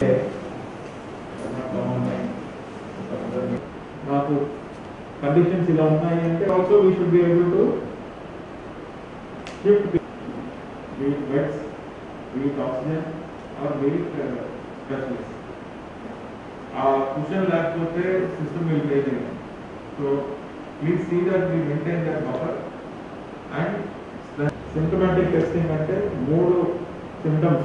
మాకు కండిషన్స్ ఇలా ఉన్నాయి అంటే also we should be able to shift bed beds bed oxygen or bed specialist ఆ కుషన్ లేకపోతే సిస్టమ్ విల్ ఫెయిల్ అయ్యింది so please see that we maintain that buffer and symptomatic testing అంటే మూడు symptoms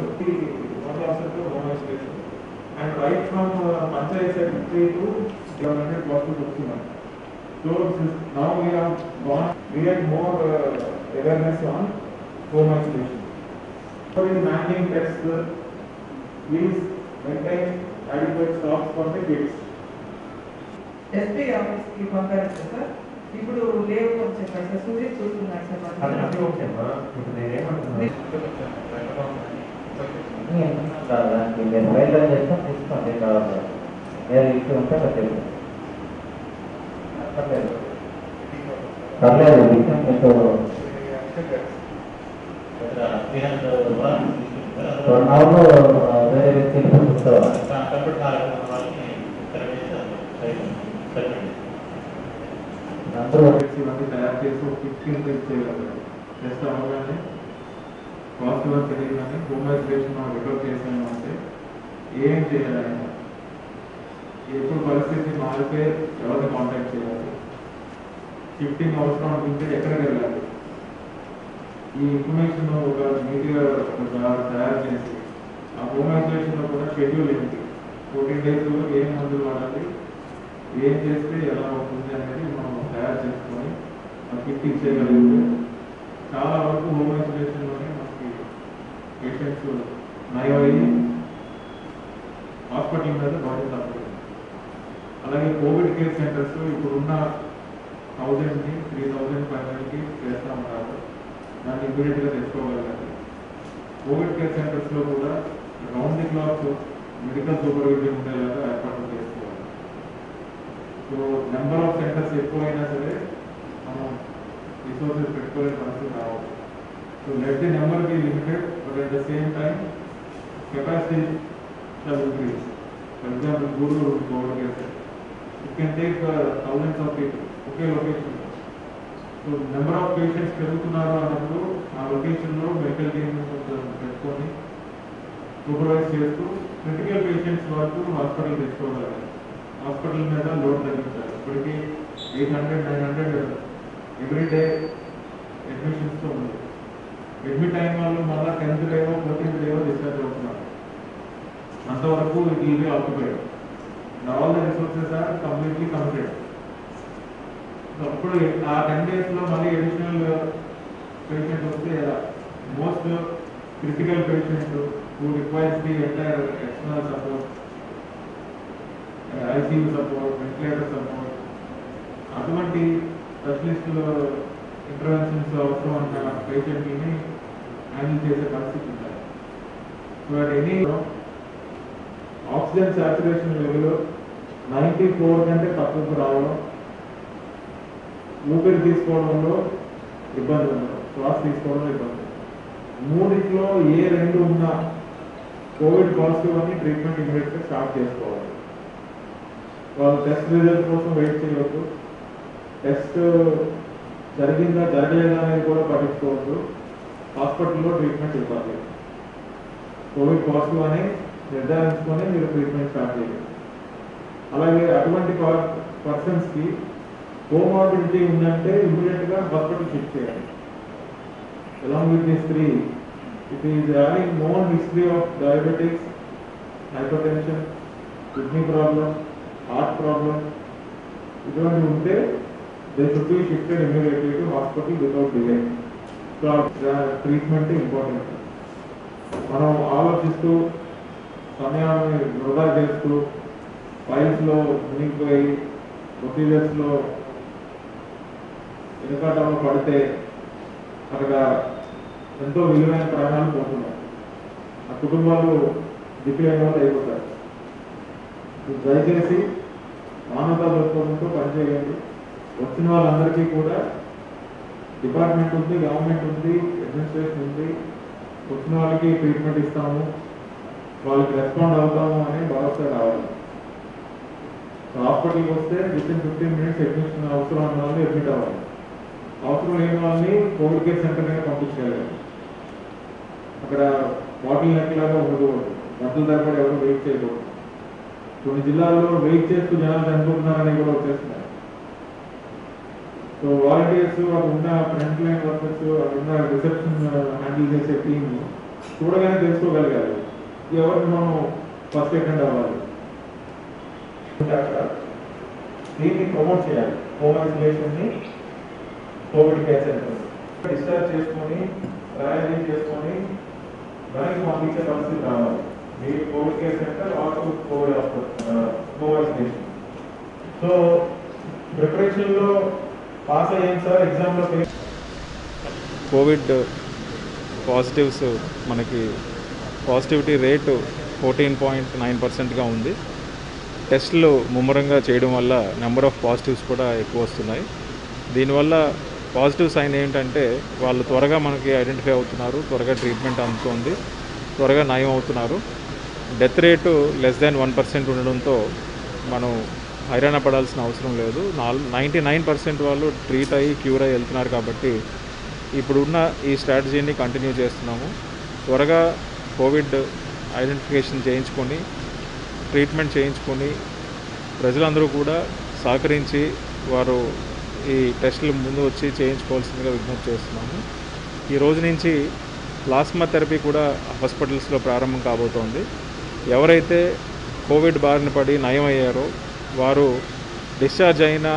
and right from panchayat secretary to government hospital వస్తున్నాం so now we have gone we get more awareness on home isolation for in manning test please maintain adequate stocks for the kids. SP office కి పంపారు sir ఇప్పుడు లేవు అని చెప్పారు sir Sudheer చూస్తున్నారు sir అది వాళ్ళు. అది ఓకే అమ్మా ఇప్పుడు నేనేమంటున్నాను దానికి నేను బయలుదేరి చేస్తాను తీసుకోండి కావాలి నేను ఇష్యూ ఉంటే నాకు తెలుసు పర్లేదు పర్లేదు విషయం మీకు వన్ అవర్లో వేరే వ్యక్తిని పంపిస్తావా అందరూ Products ఇవన్నీ తయారు చేసి ఒక ఫిఫ్టీన్ డేస్ చేయగలరు జస్ట్ అవ్వగానే కాస్ట్ వర్క్ తెలియగానే హోమ్ ఐసోలేషన్ మనం రికవర్ చేసాము అంటే ఏం చేయాలి ఆయన ఎప్పుడు పరిస్థితి మారితే ఎవరిని కాంటాక్ట్ చేయాలి షిఫ్టింగ్ అవసరం అనుకుంటే ఎక్కడికి వెళ్ళాలి ఈ ఇన్ఫర్మేషన్ ఒక నీట్గా ఒక తయారు చేసి ఆ హోమ్ ఐసోలేషన్ లో కూడా షెడ్యూల్ ఏంటి ఫోర్టీన్ డేస్ ఏం మందులు వాడాలి ఏం చేస్తే ఎలా అవుతుంది అనేది మనం తయారు చేసుకొని ఆ కిట్ ఇచ్చేయగలిగితే చాలా వరకు హోమ్ ఐసోలేషన్లోనే మనకి పేషెంట్స్ నయమయ్యి హాస్పిటల్ మీద బాడీ తప్పదు అలాగే కోవిడ్ కేర్ సెంటర్స్ ఇప్పుడున్న థౌజండ్ని త్రీ థౌజండ్ ఫైవ్ హండ్రెడ్కి చేస్తా ఉన్నారు దాన్ని ఇమీడియట్గా తెచ్చుకోగలగాలి కోవిడ్ కేర్ సెంటర్స్లో కూడా round the clock medical supervision ఉండేలాగా ఏర్పాట్లు చేసుకోవాలి సో నెంబర్ ఆఫ్ సెంటర్స్ ఎక్కువైనా సరే మనం రిసోర్సెస్ పెట్టుకోలేని పరిస్థితి రావచ్చు so let the number be limited but at the same time capacity shall increase for example Gudur COVID care it can take thousands of people ఒకే location so number of patients పెరుగుతున్నారు అన్నప్పుడు ఆ లొకేషన్లో మెడికల్ టీమ్ కొంచెం పెట్టుకొని supervise చేస్తూ critical patients వరకు hospital తెచ్చుకోగలగాలి హాస్పిటల్ మీద లోడ్ తగ్గించాలి ఇప్పటికీ eight hundred nine hundred every day అడ్మిషన్స్తో ఉంది అడ్మిట్ అయిన వాళ్ళు మళ్ళీ టెన్త్ డేవో ఫోర్టీన్త్ డేవో డిశ్చార్జ్ అవుతున్నారు అంతవరకు it will be occupied all the resources are completely committed అప్పుడు ఆ టెన్ డేస్ లో మళ్ళీ అడిషనల్ పేషెంట్ వస్తే most critical patient who requires the entire external support ICU support ventilator support అటువంటి స్పెషలిస్ట్ ఇంటర్వెన్షన్స్ అవసరం ఉన్న పేషెంట్ని హ్యాండిల్ చేసే పరిస్థితి ఉంటుంది so at any oxygen saturation level ninety four కంటే తక్కువకు రావడం ఊపిరి తీసుకోవడంలో ఇబ్బంది ఉండదు శ్వాస తీసుకోవడంలో ఇబ్బంది మూడిట్లో ఏ రెండు ఉన్నా కోవిడ్ పాజిటివ్ అని ట్రీట్మెంట్ ఇమీడియట్గా స్టార్ట్ చేసుకోవాలి వాళ్ళు టెస్ట్ రిజల్ట్ కోసం వెయిట్ చేయవద్దు టెస్ట్ జరిగిందా జరగలేదా అనేది కూడా పట్టించుకోవద్దు హాస్పిటల్లో ట్రీట్మెంట్ ఇవ్వాలి కోవిడ్ పాజిటివ్ అని నిర్ధారించుకొని మీరు ట్రీట్మెంట్ స్టార్ట్ చేయాలి అలాగే అటువంటి పర్సన్స్కి కోమార్బిడిటీ ఉందంటే ఇమీడియట్గా హాస్పిటల్ షిఫ్ట్ చేయాలి along with these three, if he is having known history of diabetics, hypertension, kidney problem, heart problem, ఇటువంటి ఉంటే they should be shifted immediately to hospital without delay so treatment important మనం ఆలోచిస్తూ సమయాన్ని వృధా చేస్తూ ఫైల్స్లో మునిగిపోయి ప్రొసీజర్స్లో వెనుకాటంలో పడితే అక్కడ ఎంతో విలువైన ప్రాణాలు పోతున్నాయి ఆ కుటుంబాలు దిక్కులేని వాళ్ళు అయిపోతారు మీరు దయచేసి మానవతా దృక్పథంతో పనిచేయండి వచ్చిన వాళ్ళందరికీ కూడా డిపార్ట్మెంట్ ఉంది గవర్నమెంట్ ఉంది అడ్మినిస్ట్రేషన్ ఉంది వచ్చిన వాళ్ళకి ట్రీట్మెంట్ ఇస్తాము వాళ్ళకి రెస్పాండ్ అవుతాము అని భరోసా రావాలి హాస్పిటల్కి వస్తే within fifteen minutes admission అవసరం ఉన్న వాళ్ళు అడ్మిట్ అవ్వాలి అవసరం లేని వాళ్ళని కోవిడ్ కేర్ సెంటర్గా పంపించగలగాలి అక్కడ బాటిల్ నెక్ లాగా ఉండకూడదు గంటల తరబడి ఎవరు వెయిట్ చేయకూడదు కొన్ని జిల్లాల్లో వెయిట్ చేస్తూ జనాలు చనిపోతున్నారని కూడా వచ్చేస్తున్నారు సో వాలంటీర్స్ అక్కడ ఉన్న ఫ్రంట్ లైన్ వర్కర్స్ అక్కడ ఉన్న రిసెప్షన్ హ్యాండిల్ చేసే టీమ్ చూడగానే తెలుసుకోగలగాలి ఎవరిని మనం ఫస్ట్ అటెండ్ అవ్వాలి అక్కడ దీన్ని ప్రమోట్ చేయాలి హోమ్ ఐసోలేషన్ని కోవిడ్ కేర్ సెంటర్ డిశ్చార్జ్ చేసుకొని రాయల్ చేసుకొని దానికి పంపించే పరిస్థితి రావాలి మీరు covid care centre or covid hospital home isolation so ప్రిపరేషన్లో పాస్ అయ్యాను సార్ ఎగ్జామ్లో కోవిడ్ పాజిటివ్స్ మనకి positivity rate fourteen point nine పర్సెంట్గా ఉంది టెస్టులు ముమ్మరంగా చేయడం వల్ల నెంబర్ ఆఫ్ పాజిటివ్స్ కూడా ఎక్కువ వస్తున్నాయి దీనివల్ల పాజిటివ్ సైన్ ఏంటంటే వాళ్ళు త్వరగా మనకి ఐడెంటిఫై అవుతున్నారు త్వరగా ట్రీట్మెంట్ అందుతోంది త్వరగా నయం అవుతున్నారు death rate less than one percent ఉండడంతో మనం హైరాణ పడాల్సిన అవసరం లేదు నాలుగు నైంటీ నైన్ పర్సెంట్ వాళ్ళు ట్రీట్ అయ్యి క్యూర్ అయ్యి వెళ్తున్నారు కాబట్టి ఇప్పుడున్న ఈ స్ట్రాటజీని కంటిన్యూ చేస్తున్నాము త్వరగా కోవిడ్ ఐడెంటిఫికేషన్ చేయించుకొని ట్రీట్మెంట్ చేయించుకొని ప్రజలందరూ కూడా సహకరించి వారు ఈ టెస్టులు ముందు వచ్చి చేయించుకోవాల్సిందిగా విజ్ఞప్తి చేస్తున్నాము ఈ రోజు నుంచి ప్లాస్మా థెరపీ కూడా హాస్పిటల్స్లో ప్రారంభం కాబోతోంది ఎవరైతే కోవిడ్ బారిన పడి నయం అయ్యారో వారు డిశ్చార్జ్ అయిన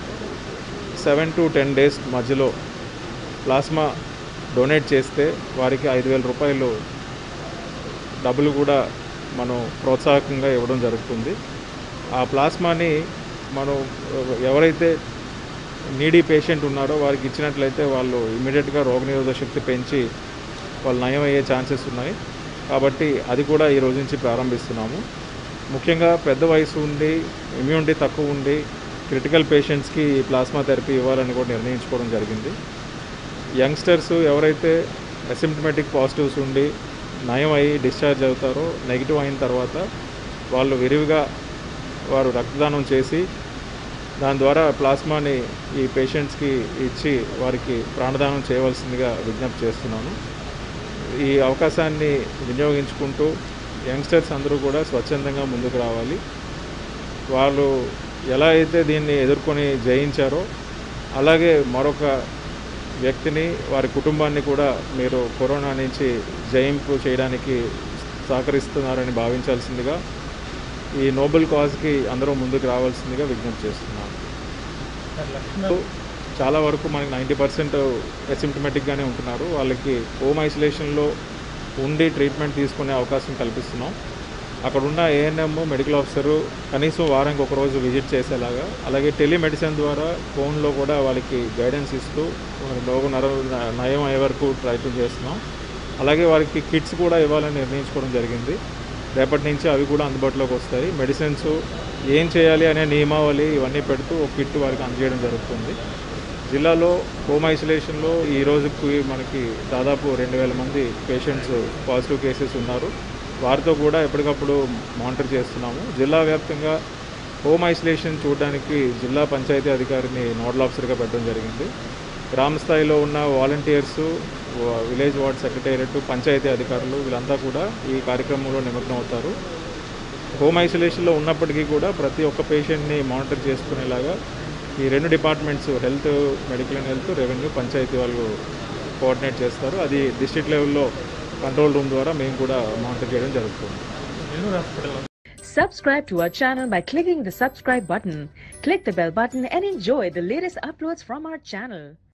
సెవెన్ టు టెన్ డేస్ మధ్యలో ప్లాస్మా డొనేట్ చేస్తే వారికి ఐదు వేల రూపాయలు డబ్బులు కూడా మనం ప్రోత్సాహకంగా ఇవ్వడం జరుగుతుంది ఆ ప్లాస్మాని మనం ఎవరైతే నీడీ పేషెంట్ ఉన్నారో వారికి ఇచ్చినట్లయితే వాళ్ళు ఇమీడియట్గా రోగనిరోధక శక్తి పెంచి వాళ్ళు నయం అయ్యే ఛాన్సెస్ ఉన్నాయి కాబట్టి అది కూడా ఈ రోజు నుంచి ప్రారంభిస్తున్నాము ముఖ్యంగా పెద్ద వయసు ఉండి ఇమ్యూనిటీ తక్కువ ఉండి క్రిటికల్ పేషెంట్స్కి ఈ ప్లాస్మా థెరపీ ఇవ్వాలని కూడా నిర్ణయించుకోవడం జరిగింది యంగ్స్టర్స్ ఎవరైతే అసిమ్టమేటిక్ పాజిటివ్స్ ఉండి నయం అయ్యి డిశ్చార్జ్ అవుతారో నెగిటివ్ అయిన తర్వాత వాళ్ళు విరివిగా వారు రక్తదానం చేసి దాని ద్వారా ప్లాస్మాని ఈ పేషెంట్స్కి ఇచ్చి వారికి ప్రాణదానం చేయవలసిందిగా విజ్ఞప్తి చేస్తున్నాను ఈ అవకాశాన్ని వినియోగించుకుంటూ యంగ్స్టర్స్ అందరూ కూడా స్వచ్ఛందంగా ముందుకు రావాలి వాళ్ళు ఎలా అయితే దీన్ని ఎదుర్కొని జయించారో అలాగే మరొక వ్యక్తిని వారి కుటుంబాన్ని కూడా మీరు కరోనా నుంచి జయింపు చేయడానికి సహకరిస్తున్నారని భావించాల్సిందిగా ఈ నోబెల్ కాజ్కి అందరూ ముందుకు రావాల్సిందిగా విజ్ఞప్తి చేస్తున్నాను చాలా వరకు మనకి నైంటీ పర్సెంట్ అసిమ్టమేటిక్గానే ఉంటున్నారు వాళ్ళకి హోమ్ ఐసోలేషన్లో ఉండి ట్రీట్మెంట్ తీసుకునే అవకాశం కల్పిస్తున్నాం అక్కడ ఉన్న ఏఎన్ఎం మెడికల్ ఆఫీసరు కనీసం వారానికి ఒక రోజు విజిట్ చేసేలాగా అలాగే టెలిమెడిసిన్ ద్వారా ఫోన్లో కూడా వాళ్ళకి గైడెన్స్ ఇస్తూ రోగ నర నయం అయ్యే వరకు ప్రయత్నం చేస్తున్నాం అలాగే వారికి కిట్స్ కూడా ఇవ్వాలని నిర్ణయించుకోవడం జరిగింది రేపటి నుంచి అవి కూడా అందుబాటులోకి వస్తాయి మెడిసిన్స్ ఏం చేయాలి అనే నియమావళి ఇవన్నీ పెడుతూ ఒక కిట్ వారికి అందజేయడం జరుగుతుంది జిల్లాలో హోమ్ ఐసోలేషన్లో ఈ రోజుకి మనకి దాదాపు రెండు వేల మంది పేషెంట్స్ పాజిటివ్ కేసెస్ ఉన్నారు వారితో కూడా ఎప్పటికప్పుడు మానిటర్ చేస్తున్నాము జిల్లా వ్యాప్తంగా హోమ్ ఐసోలేషన్ చూడడానికి జిల్లా పంచాయతీ అధికారిని నోడల్ ఆఫీసర్గా పెట్టడం జరిగింది గ్రామ స్థాయిలో ఉన్న volunteers village ward secretariat panchayat అధికారులు వీళ్ళంతా కూడా ఈ కార్యక్రమంలో నిమగ్నం అవుతారు హోమ్ ఐసోలేషన్లో ఉన్నప్పటికీ కూడా ప్రతి ఒక్క పేషెంట్ని మానిటర్ చేసుకునేలాగా ఈ రెండు departments health medical and health revenue panchayat వాళ్ళు కోఆర్డినేట్ చేస్తారు అది డిస్ట్రిక్ట్ లెవెల్లో కంట్రోల్ రూమ్ ద్వారా మేము కూడా మానిటర్ చేయడం జరుగుతుంది Subscribe to our channel by clicking the subscribe button. Click the bell button and enjoy the latest uploads from our channel.